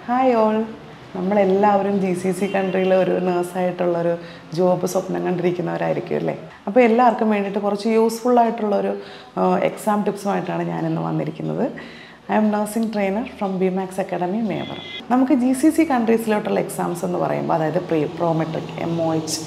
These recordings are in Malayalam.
ഹായ് ഓൾ നമ്മളെല്ലാവരും ജി സി സി കൺട്രിയിൽ ഒരു നേഴ്സായിട്ടുള്ളൊരു ജോബ് സ്വപ്നം കണ്ടിരിക്കുന്നവരായിരിക്കും അല്ലേ അപ്പോൾ എല്ലാവർക്കും വേണ്ടിയിട്ട് കുറച്ച് യൂസ്ഫുൾ ആയിട്ടുള്ളൊരു എക്സാം ടിപ്സുമായിട്ടാണ് ഞാനിന്ന് വന്നിരിക്കുന്നത് I am nursing trainer from Bmax academy മേവർ നമുക്ക് ജി സി സി കൺട്രീസിലോട്ടുള്ള എക്സാംസ് എന്ന് പറയുമ്പോൾ അതായത് pre prometric M O H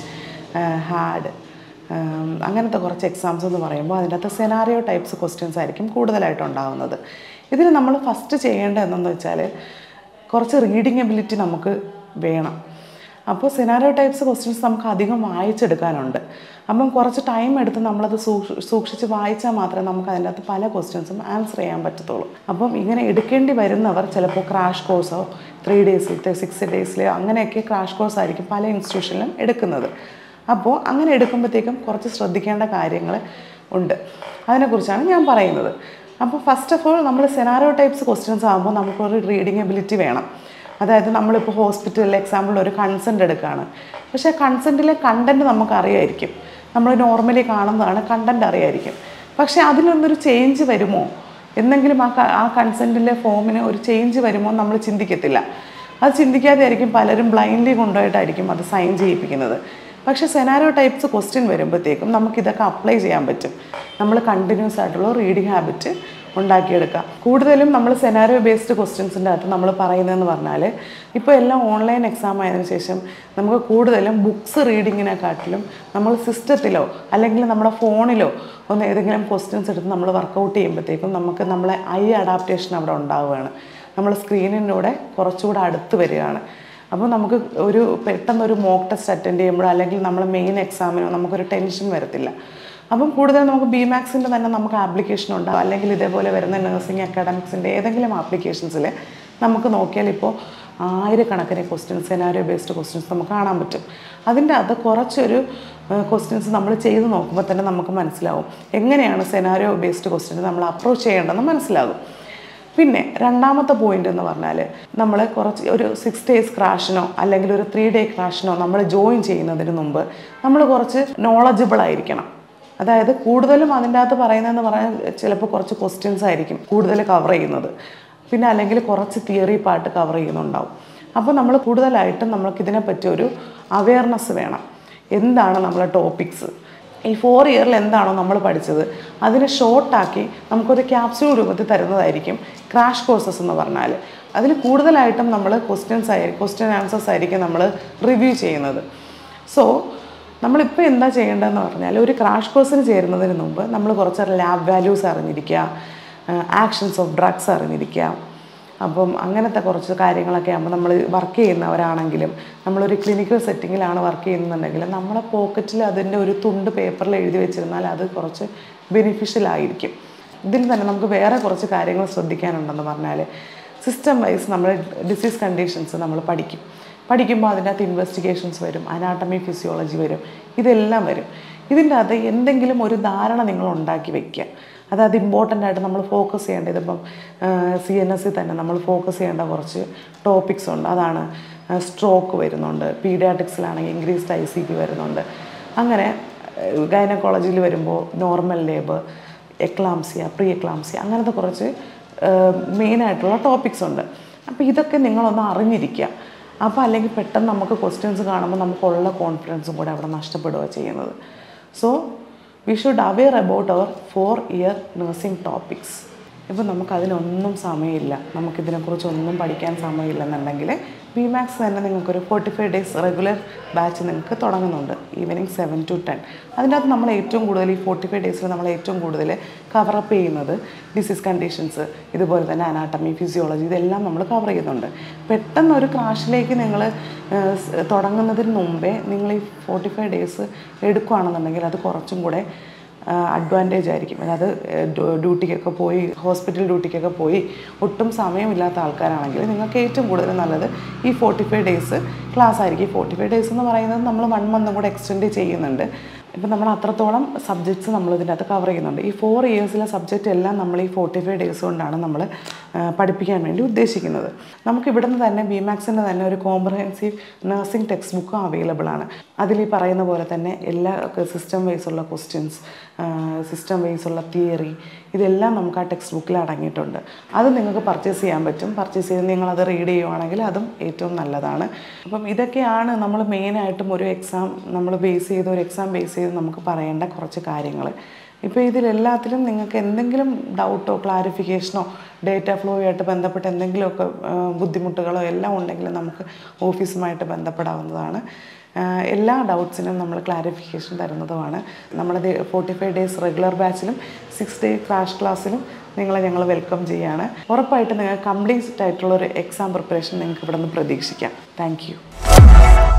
HAAD അങ്ങനത്തെ കുറച്ച് എക്സാംസ് എന്ന് പറയുമ്പോൾ അതിൻ്റെ അകത്ത് സെനാറിയോ ടൈപ്സ് ക്വസ്റ്റ്യൻസ് ആയിരിക്കും കൂടുതലായിട്ട് ഉണ്ടാകുന്നത് ഇതിന് നമ്മൾ ഫസ്റ്റ് ചെയ്യേണ്ടത് എന്തെന്ന് വെച്ചാൽ കുറച്ച് റീഡിങ് എബിലിറ്റി നമുക്ക് വേണം അപ്പോൾ സിനാരിയോ ടൈപ്സ് ക്വസ്റ്റ്യൻസ് നമുക്ക് അധികം വായിച്ചെടുക്കാനുണ്ട് അപ്പം കുറച്ച് ടൈം എടുത്ത് നമ്മളത് സൂക്ഷി സൂക്ഷിച്ച് വായിച്ചാൽ മാത്രമേ നമുക്ക് അതിൻ്റെ അകത്ത് പല ക്വസ്റ്റ്യൻസും ആൻസർ ചെയ്യാൻ പറ്റത്തുള്ളൂ അപ്പം ഇങ്ങനെ എടുക്കേണ്ടി വരുന്നവർ ചിലപ്പോൾ ക്രാഷ് കോഴ്സോ ത്രീ ഡേയ്സിലത്തെ സിക്സ് ഡേയ്സിലെയോ അങ്ങനെയൊക്കെ ക്രാഷ് കോഴ്സ് ആയിരിക്കും പല ഇൻസ്റ്റിറ്റ്യൂഷനിലും എടുക്കുന്നത് അപ്പോൾ അങ്ങനെ എടുക്കുമ്പോഴത്തേക്കും കുറച്ച് ശ്രദ്ധിക്കേണ്ട കാര്യങ്ങൾ ഉണ്ട് അതിനെക്കുറിച്ചാണ് ഞാൻ പറയുന്നത് അപ്പോൾ ഫസ്റ്റ് ഓഫ് ഓൾ നമ്മൾ സെനാരോ ടൈപ്സ് ക്വസ്റ്റ്യൻസ് ആകുമ്പോൾ നമുക്കൊരു റീഡിങ് എബിലിറ്റി വേണം അതായത് നമ്മളിപ്പോൾ ഹോസ്പിറ്റലിൽ എക്സാമ്പിൾ ഒരു കൺസെൻറ്റ് എടുക്കുകയാണ് പക്ഷേ കൺസെൻറ്റിലെ കണ്ടൻറ്റ് നമുക്ക് അറിയായിരിക്കും നമ്മൾ നോർമലി കാണുന്നതാണ് കണ്ടൻറ്റ് അറിയായിരിക്കും പക്ഷേ അതിലൊന്നൊരു ചേഞ്ച് വരുമോ എന്തെങ്കിലും ആ ക- ആ കൺസെൻറ്റിലെ ഫോമിന് ഒരു ചേഞ്ച് വരുമോ എന്ന് നമ്മൾ ചിന്തിക്കത്തില്ല അത് ചിന്തിക്കാതെ ആയിരിക്കും പലരും ബ്ലൈൻഡ്ലി കൊണ്ടുപോയിട്ടായിരിക്കും അത് സൈൻ ചെയ്യിപ്പിക്കുന്നത് പക്ഷേ സെനാരോ ടൈപ്സ് ക്വസ്റ്റ്യൻ വരുമ്പോഴത്തേക്കും നമുക്കിതൊക്കെ അപ്ലൈ ചെയ്യാൻ പറ്റും നമ്മൾ കണ്ടിന്യൂസ് ആയിട്ടുള്ള റീഡിങ് ഹാബിറ്റ് ഉണ്ടാക്കിയെടുക്കാം കൂടുതലും നമ്മൾ സെനാരിയോ ബേസ്ഡ് ക്വസ്റ്റ്യൻസിൻ്റെ അകത്ത് നമ്മൾ പറയുന്നതെന്ന് പറഞ്ഞാൽ ഇപ്പോൾ എല്ലാം ഓൺലൈൻ എക്സാം ആയതിനു ശേഷം നമുക്ക് കൂടുതലും ബുക്സ് റീഡിങ്ങിനെക്കാട്ടിലും നമ്മൾ സിസ്റ്റത്തിലോ അല്ലെങ്കിൽ നമ്മുടെ ഫോണിലോ ഒന്ന് ഏതെങ്കിലും ക്വസ്റ്റ്യൻസ് എടുത്ത് നമ്മൾ വർക്കൗട്ട് ചെയ്യുമ്പോഴത്തേക്കും നമുക്ക് നമ്മളെ ഐ അഡാപ്റ്റേഷൻ അവിടെ ഉണ്ടാവുകയാണ് നമ്മൾ സ്ക്രീനിലൂടെ കുറച്ചുകൂടെ അടുത്ത് വരികയാണ് അപ്പോൾ നമുക്ക് ഒരു പെട്ടെന്ന് ഒരു മോക്ക് ടെസ്റ്റ് അറ്റൻഡ് ചെയ്യുമ്പോഴോ അല്ലെങ്കിൽ നമ്മൾ മെയിൻ എക്സാമിനോ നമുക്കൊരു ടെൻഷൻ വരത്തില്ല അപ്പം കൂടുതൽ നമുക്ക് ബി മാക്സിൻ്റെ തന്നെ നമുക്ക് ആപ്ലിക്കേഷൻ ഉണ്ടാവും അല്ലെങ്കിൽ ഇതേപോലെ വരുന്ന നഴ്സിംഗ് അക്കാഡമിക്സിൻ്റെ ഏതെങ്കിലും ആപ്ലിക്കേഷൻസിൽ നമുക്ക് നോക്കിയാൽ ഇപ്പോൾ ആയിരക്കണക്കിന് ക്വസ്റ്റ്യൻസ് സെനാരിയോ ബേസ്ഡ് ക്വസ്റ്റ്യൻസ് നമുക്ക് കാണാൻ പറ്റും അതിൻ്റെ അകത്ത് കുറച്ചൊരു ക്വസ്റ്റ്യൻസ് നമ്മൾ ചെയ്ത് നോക്കുമ്പോൾ തന്നെ നമുക്ക് മനസ്സിലാവും എങ്ങനെയാണ് സെനാരിയോ ബേസ്ഡ് ക്വസ്റ്റ്യൻസ് നമ്മൾ അപ്രോച്ച് ചെയ്യേണ്ടതെന്ന് മനസ്സിലാകും പിന്നെ രണ്ടാമത്തെ പോയിന്റ് എന്ന് പറഞ്ഞാൽ നമ്മൾ കുറച്ച് ഒരു സിക്സ് ഡേയ്സ് ക്രാഷിനോ അല്ലെങ്കിൽ ഒരു ത്രീ ഡേ ക്രാഷിനോ നമ്മൾ ജോയിൻ ചെയ്യുന്നതിന് മുമ്പ് നമ്മൾ കുറച്ച് നോളജബിൾ ആയിരിക്കണം അതായത് കൂടുതലും അതിൻ്റെ അകത്ത് പറയുന്നതെന്ന് പറഞ്ഞാൽ ചിലപ്പോൾ കുറച്ച് ക്വസ്റ്റ്യൻസ് ആയിരിക്കും കൂടുതൽ കവർ ചെയ്യുന്നത് പിന്നെ അല്ലെങ്കിൽ കുറച്ച് തിയറി പാർട്ട് കവർ ചെയ്യുന്നുണ്ടാവും അപ്പോൾ നമ്മൾ കൂടുതലായിട്ടും നമ്മൾക്ക് ഇതിനെപ്പറ്റി ഒരു അവയർനെസ് വേണം എന്താണ് നമ്മളെ ടോപ്പിക്സ് ഈ ഫോർ ഇയറിൽ എന്താണോ നമ്മൾ പഠിച്ചത് അതിനെ ഷോർട്ടാക്കി നമുക്കൊരു ക്യാപ്സ്യൂൾ രൂപത്തിൽ തരുന്നതായിരിക്കും ക്രാഷ് കോഴ്സസ് എന്ന് പറഞ്ഞാൽ അതിൽ കൂടുതലായിട്ടും നമ്മൾ ക്വസ്റ്റ്യൻസ് ആയിരിക്കും ക്വസ്റ്റ്യൻ ആൻസേഴ്സ് ആയിരിക്കും നമ്മൾ റിവ്യൂ ചെയ്യുന്നത് സോ നമ്മളിപ്പോൾ എന്താ ചെയ്യേണ്ടതെന്ന് പറഞ്ഞാൽ ഒരു ക്രാഷ് കോഴ്സിന് ചേരുന്നതിന് മുമ്പ് നമ്മൾ കുറച്ച് ലാബ് വാല്യൂസ് അറിഞ്ഞിരിക്കുക ആക്ഷൻസ് ഓഫ് ഡ്രഗ്സ് അറിഞ്ഞിരിക്കുക അപ്പം അങ്ങനത്തെ കുറച്ച് കാര്യങ്ങളൊക്കെ ആകുമ്പോൾ നമ്മൾ വർക്ക് ചെയ്യുന്നവരാണെങ്കിലും നമ്മളൊരു ക്ലിനിക്കൽ സെറ്റിങ്ങിലാണ് വർക്ക് ചെയ്യുന്നുണ്ടെങ്കിൽ നമ്മളെ പോക്കറ്റിൽ അതിൻ്റെ ഒരു തുണ്ട് പേപ്പറിൽ എഴുതി വെച്ചിരുന്നാൽ അത് കുറച്ച് ബെനിഫിഷ്യൽ ആയിരിക്കും ഇതിൽ തന്നെ നമുക്ക് വേറെ കുറച്ച് കാര്യങ്ങൾ ശ്രദ്ധിക്കാനുണ്ടെന്ന് പറഞ്ഞാൽ സിസ്റ്റം വൈസ് നമ്മൾ ഡിസീസ് കണ്ടീഷൻസ് നമ്മൾ പഠിക്കും പഠിക്കുമ്പോൾ അതിൻ്റെ അകത്ത് ഇൻവെസ്റ്റിഗേഷൻസ് വരും അനാട്ടമി ഫിസിയോളജി വരും ഇതെല്ലാം വരും ഇതിൻ്റെ അകത്ത് എന്തെങ്കിലും ഒരു ധാരണ നിങ്ങൾ ഉണ്ടാക്കി വയ്ക്കുക അതായത് ഇമ്പോർട്ടൻ്റ് ആയിട്ട് നമ്മൾ ഫോക്കസ് ചെയ്യേണ്ടത് ഇതിപ്പം സി എൻ എസ് തന്നെ നമ്മൾ ഫോക്കസ് ചെയ്യേണ്ട കുറച്ച് ടോപ്പിക്സ് ഉണ്ട് അതാണ് സ്ട്രോക്ക് വരുന്നുണ്ട് പീഡിയാട്രിക്സിലാണെങ്കിൽ ഇൻക്രീസ്ഡ് ഐ സി പി വരുന്നുണ്ട് അങ്ങനെ ഗൈനക്കോളജിയിൽ വരുമ്പോൾ normal labour eclampsia pre eclampsia അങ്ങനത്തെ കുറച്ച് മെയിനായിട്ടുള്ള ടോപ്പിക്സ് ഉണ്ട് അപ്പോൾ ഇതൊക്കെ നിങ്ങളൊന്ന് അറിഞ്ഞിരിക്കുക അപ്പോൾ അല്ലെങ്കിൽ പെട്ടെന്ന് നമുക്ക് ക്വസ്റ്റ്യൻസ് കാണുമ്പോൾ നമുക്കുള്ള കോൺഫിഡൻസും കൂടെ അവിടെ നഷ്ടപ്പെടുക ചെയ്യുന്നത് so we should aware about our four year nursing topics ഇപ്പം നമുക്കതിനൊന്നും സമയമില്ല നമുക്കിതിനെക്കുറിച്ച് ഒന്നും പഠിക്കാൻ സമയമില്ലെന്നുണ്ടെങ്കിൽ ബി മാക്സ് തന്നെ നിങ്ങൾക്കൊരു forty five days regular batch നിങ്ങൾക്ക് തുടങ്ങുന്നുണ്ട് ഈവനിങ് സെവൻ ടു ടെൻ അതിൻ്റെ അകത്ത് നമ്മൾ ഏറ്റവും കൂടുതൽ ഈ ഫോർട്ടി ഫൈവ് ഡേയ്സിൽ നമ്മൾ ഏറ്റവും കൂടുതൽ കവറപ്പ് ചെയ്യുന്നത് ഡിസീസ് കണ്ടീഷൻസ് ഇതുപോലെ തന്നെ അനാട്ടമി ഫിസിയോളജി ഇതെല്ലാം നമ്മൾ കവർ ചെയ്യുന്നുണ്ട് പെട്ടെന്ന് ഒരു ക്രാഷിലേക്ക് നിങ്ങൾ തുടങ്ങുന്നതിന് മുമ്പേ നിങ്ങൾ ഈ ഫോർട്ടി ഫൈവ് ഡേയ്സ് എടുക്കുകയാണെന്നുണ്ടെങ്കിൽ അത് കുറച്ചും കൂടെ അഡ്വാൻറ്റേജ് ആയിരിക്കും അതായത് ഡ്യൂ- ഡ്യൂട്ടിക്കൊക്കെ പോയി ഹോസ്പിറ്റൽ ഡ്യൂട്ടിക്കൊക്കെ പോയി ഒട്ടും സമയമില്ലാത്ത ആൾക്കാരാണെങ്കിൽ നിങ്ങൾക്ക് ഏറ്റവും കൂടുതൽ നല്ലത് ഈ ഫോർട്ടി ഫൈവ് ഡേയ്സ് ക്ലാസ് ആയിരിക്കും ഈ ഫോർട്ടി ഫൈവ് ഡേയ്സ് എന്ന് പറയുന്നത് നമ്മൾ വൺ മന്തും കൂടെ എക്സ്റ്റെൻഡ് ചെയ്യുന്നുണ്ട് ഇപ്പം നമ്മൾ അത്രത്തോളം സബ്ജക്ട്സ് നമ്മൾ ഇതിൻ്റെ അകത്ത് കവർ ചെയ്യുന്നുണ്ട് ഈ ഫോർ ഇയേഴ്സിലെ സബ്ജക്റ്റ് എല്ലാം നമ്മൾ ഈ ഫോർട്ടി ഫൈവ് ഡേയ്സ് കൊണ്ടാണ് നമ്മൾ പഠിപ്പിക്കാൻ വേണ്ടി ഉദ്ദേശിക്കുന്നത് നമുക്ക് ഇവിടെ നിന്ന് തന്നെ ബി മാക്സിൻ്റെ തന്നെ ഒരു കോംപ്രഹെൻസീവ് നഴ്സിംഗ് ടെക്സ്റ്റ് ബുക്കും അവൈലബിൾ ആണ് അതിൽ ഈ പറയുന്ന പോലെ തന്നെ എല്ലാ സിസ്റ്റം വൈസുള്ള ക്വസ്റ്റ്യൻസ് സിസ്റ്റം വൈസുള്ള തിയറി ഇതെല്ലാം നമുക്ക് ആ ടെക്സ്റ്റ് ബുക്കിൽ അടങ്ങിയിട്ടുണ്ട് അത് നിങ്ങൾക്ക് പർച്ചേസ് ചെയ്യാൻ പറ്റും പർച്ചേസ് ചെയ്ത് നിങ്ങളത് റീഡ് ചെയ്യുവാണെങ്കിൽ അതും ഏറ്റവും നല്ലതാണ് അപ്പം ഇതൊക്കെയാണ് നമ്മൾ മെയിനായിട്ടും ഒരു എക്സാം നമ്മൾ ബേസ് ചെയ്ത് ഒരു എക്സാം ബേസ് ചെയ്ത് നമുക്ക് പറയേണ്ട കുറച്ച് കാര്യങ്ങൾ ഇപ്പോൾ ഇതിലെല്ലാത്തിലും നിങ്ങൾക്ക് എന്തെങ്കിലും ഡൗട്ടോ ക്ലാരിഫിക്കേഷനോ ഡേറ്റ ഫ്ലോ ആയിട്ട് ബന്ധപ്പെട്ട് എന്തെങ്കിലുമൊക്കെ ആ, ബുദ്ധിമുട്ടുകളോ എല്ലാം ഉണ്ടെങ്കിൽ നമുക്ക് ഓഫീസുമായിട്ട് ബന്ധപ്പെടാവുന്നതാണ് ആ, എല്ലാ ഡൗട്ട്സിനും നമ്മൾ ക്ലാരിഫിക്കേഷൻ തരുന്നതുമാണ് നമ്മുടെ ഫോർട്ടി ഫൈവ് ഡേയ്സ് റെഗുലർ ബാച്ചിലും സിക്സ് ഡേ ക്രാഷ് ക്ലാസ്സിലും നിങ്ങളെ ഞങ്ങൾ വെൽക്കം ചെയ്യാണ് ഉറപ്പായിട്ട് നിങ്ങൾക്ക് കംപ്ലീറ്റ് ആയിട്ടുള്ള ഒരു എക്സാം പ്രിപ്പറേഷൻ നിങ്ങൾക്ക് ഇവിടെ നിന്ന് പ്രതീക്ഷിക്കാം താങ്ക്